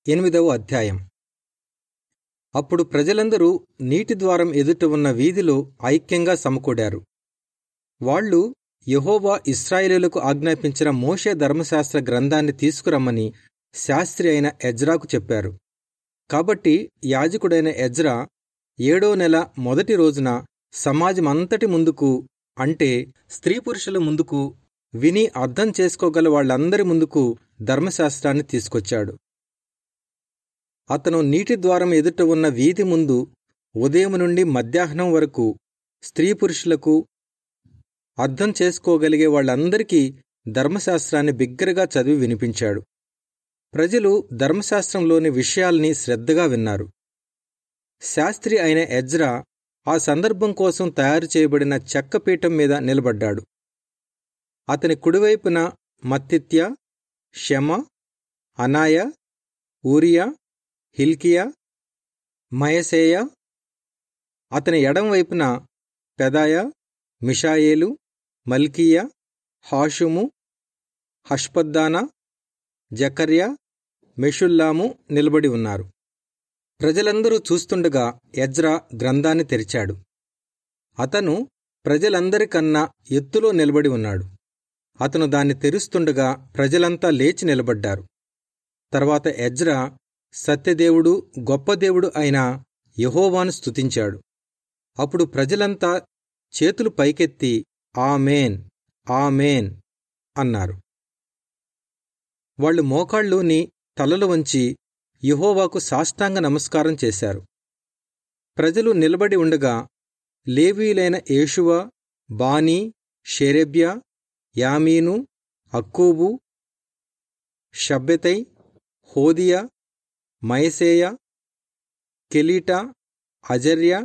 ఎనిమిదవ అధ్యాయం అప్పుడు ప్రజలందరూ నీటి ద్వారం ఎదుట ఉన్న వీధిలో ఐక్యంగా సమకూడారు వాళ్ళు యెహోవా ఇస్రాయేలీయులకు ఆజ్ఞాపించిన మోషే ధర్మశాస్త్ర గ్రంథాన్ని తీసుకురమ్మని శాస్త్రి అయిన ఎజ్రాకు చెప్పారు కాబట్టి యాజకుడైన ఎజ్రా ఏడో నెల మొదటి రోజున సమాజమంతటి ముందుకు అంటే స్త్రీ పురుషుల ముందుకు విని అర్థం చేసుకోగల వాళ్ళందరి ముందుకు ధర్మశాస్త్రాన్ని తీసుకొచ్చాడు అతను నీటి ద్వారం ఎదుట ఉన్న వీధి ముందు ఉదయం నుండి మధ్యాహ్నం వరకు స్త్రీ పురుషులకు అర్థం చేసుకోగలిగే వాళ్ళందరికీ ధర్మశాస్త్రాన్ని బిగ్గరగా చదివి వినిపించాడు ప్రజలు ధర్మశాస్త్రంలోని విషయాల్ని శ్రద్ధగా విన్నారు శాస్త్రి అయిన ఎజ్రా ఆ సందర్భం కోసం తయారు చేయబడిన చెక్కపీఠం మీద నిలబడ్డాడు అతని కుడివైపున మత్తిత్య షమ అనాయ ఊరియా హిల్కియా మయసేయ అతని ఎడం వైపున పెదాయ మిషాయేలు మల్కియా హాషుము హష్పద్దానా జకర్యా మెషుల్లాము నిలబడి ఉన్నారు ప్రజలందరూ చూస్తుండగా ఎజ్రా గ్రంథాన్ని తెరిచాడు అతను ప్రజలందరికన్నా ఎత్తులో నిలబడి ఉన్నాడు అతను దాన్ని తెరుస్తుండగా ప్రజలంతా లేచి నిలబడ్డారు తర్వాత ఎజ్రా సత్యదేవుడు గొప్ప దేవుడు అయిన యహోవాను స్తుతించాడు అప్పుడు ప్రజలంతా చేతులు పైకెత్తి ఆమేన్ ఆమేన్ అన్నారు వాళ్లు మోకాళ్ళుని తలలు వంచి యహోవాకు సాష్టాంగ నమస్కారం చేశారు ప్రజలు నిలబడి ఉండగా లేవీలైన యేషువ బానీ షెరెబ్యా యామీను అక్కూబు షబ్బెతై హోదియా మయసేయ కెలీటా అజర్య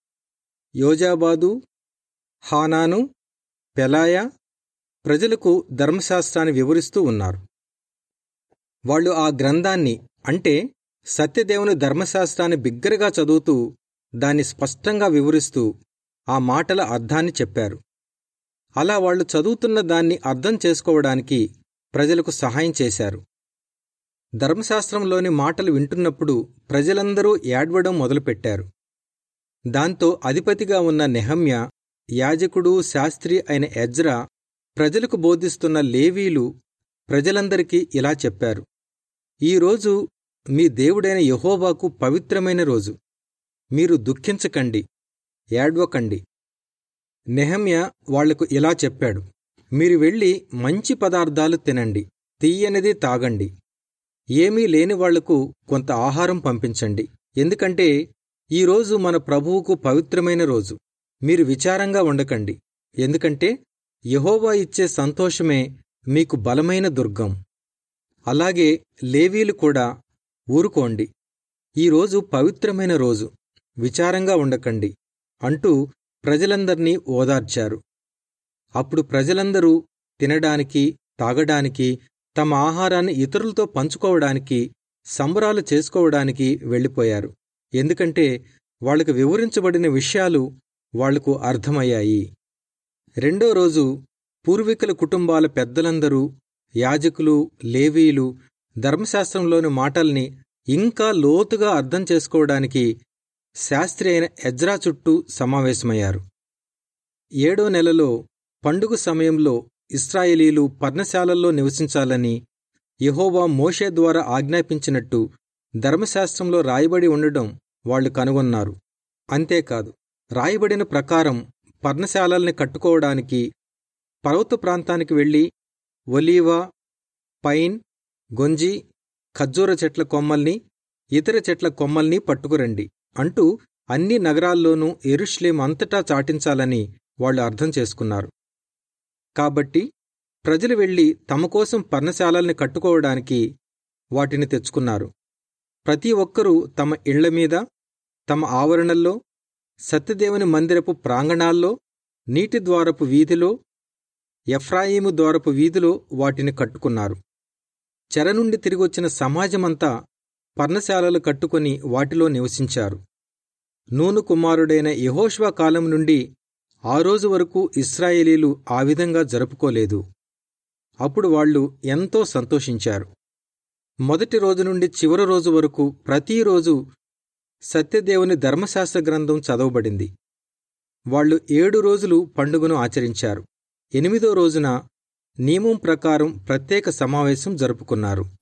యోజాబాదు హానాను పెలాయ ప్రజలకు ధర్మశాస్త్రాన్ని వివరిస్తూ ఉన్నారు వాళ్ళు ఆ గ్రంథాన్ని అంటే సత్యదేవుని ధర్మశాస్త్రాన్ని బిగ్గరగా చదువుతూ దాన్ని స్పష్టంగా వివరిస్తూ ఆ మాటల అర్థాన్ని చెప్పారు అలా వాళ్ళు చదువుతున్న దాన్ని అర్థం చేసుకోవడానికి ప్రజలకు సహాయం చేశారు ధర్మశాస్త్రంలోని మాటలు వింటున్నప్పుడు ప్రజలందరూ ఏడ్వడం మొదలుపెట్టారు దాంతో అధిపతిగా ఉన్న నెహమ్య యాజకుడు శాస్త్రి అయిన ఎజ్రా ప్రజలకు బోధిస్తున్న లేవీలు ప్రజలందరికీ ఇలా చెప్పారు ఈరోజు మీ దేవుడైన యహోవాకు పవిత్రమైన రోజు మీరు దుఃఖించకండి ఏడ్వకండి నెహమ్య వాళ్లకు ఇలా చెప్పాడు మీరు వెళ్ళి మంచి పదార్థాలు తినండి తీయనిది తాగండి ఏమీ లేని వాళ్లకు కొంత ఆహారం పంపించండి ఎందుకంటే ఈరోజు మన ప్రభువుకు పవిత్రమైన రోజు మీరు విచారంగా ఉండకండి ఎందుకంటే యహోవా ఇచ్చే సంతోషమే మీకు బలమైన దుర్గం అలాగే లేవీలు కూడా ఊరుకోండి ఈరోజు పవిత్రమైన రోజు విచారంగా ఉండకండి అంటూ ప్రజలందర్నీ ఓదార్చారు అప్పుడు ప్రజలందరూ తినడానికి తాగడానికి తమ ఆహారాన్ని ఇతరులతో పంచుకోవడానికి సంబరాలు చేసుకోవడానికి వెళ్ళిపోయారు ఎందుకంటే వాళ్లకు వివరించబడిన విషయాలు వాళ్లకు అర్థమయ్యాయి రెండో రోజు పూర్వీకుల కుటుంబాల పెద్దలందరూ యాజకులు లేవీలు ధర్మశాస్త్రంలోని మాటల్ని ఇంకా లోతుగా అర్థం చేసుకోవడానికి శాస్త్రి అయిన ఎజ్రా చుట్టూ సమావేశమయ్యారు ఏడో నెలలో పండుగ సమయంలో ఇస్రాయేలీలు పర్ణశాలల్లో నివసించాలని యహోవా మోషే ద్వారా ఆజ్ఞాపించినట్టు ధర్మశాస్త్రంలో రాయబడి ఉండడం వాళ్లు కనుగొన్నారు అంతేకాదు రాయబడిన ప్రకారం పర్ణశాలల్ని కట్టుకోవడానికి పర్వత ప్రాంతానికి వెళ్లి ఒలీవా పైన్ గొంజి ఖజ్జూర చెట్ల కొమ్మల్ని ఇతర చెట్ల కొమ్మల్ని పట్టుకురండి అంటూ అన్ని నగరాల్లోనూ ఎరుష్లేం అంతటా చాటించాలని వాళ్లు అర్థం చేసుకున్నారు కాబట్టి ప్రజలు వెళ్లి తమ కోసం పర్ణశాలల్ని కట్టుకోవడానికి వాటిని తెచ్చుకున్నారు ప్రతి ఒక్కరూ తమ ఇళ్లమీద తమ ఆవరణల్లో సత్యదేవుని మందిరపు ప్రాంగణాల్లో నీటి ద్వారపు వీధిలో ఎఫ్రాయిము ద్వారపు వీధిలో వాటిని కట్టుకున్నారు చెర నుండి తిరిగొచ్చిన సమాజమంతా పర్ణశాలలు కట్టుకొని వాటిలో నివసించారు నూను కుమారుడైన యహోష్వా కాలం నుండి ఆ రోజు వరకు ఇస్రాయేలీలు ఆ విధంగా జరుపుకోలేదు అప్పుడు వాళ్ళు ఎంతో సంతోషించారు మొదటి రోజు నుండి చివరి రోజు వరకు ప్రతిరోజు సత్యదేవుని ధర్మశాస్త్ర గ్రంథం చదవబడింది వాళ్ళు ఏడు రోజులు పండుగను ఆచరించారు ఎనిమిదో రోజున నియమం ప్రకారం ప్రత్యేక సమావేశం జరుపుకున్నారు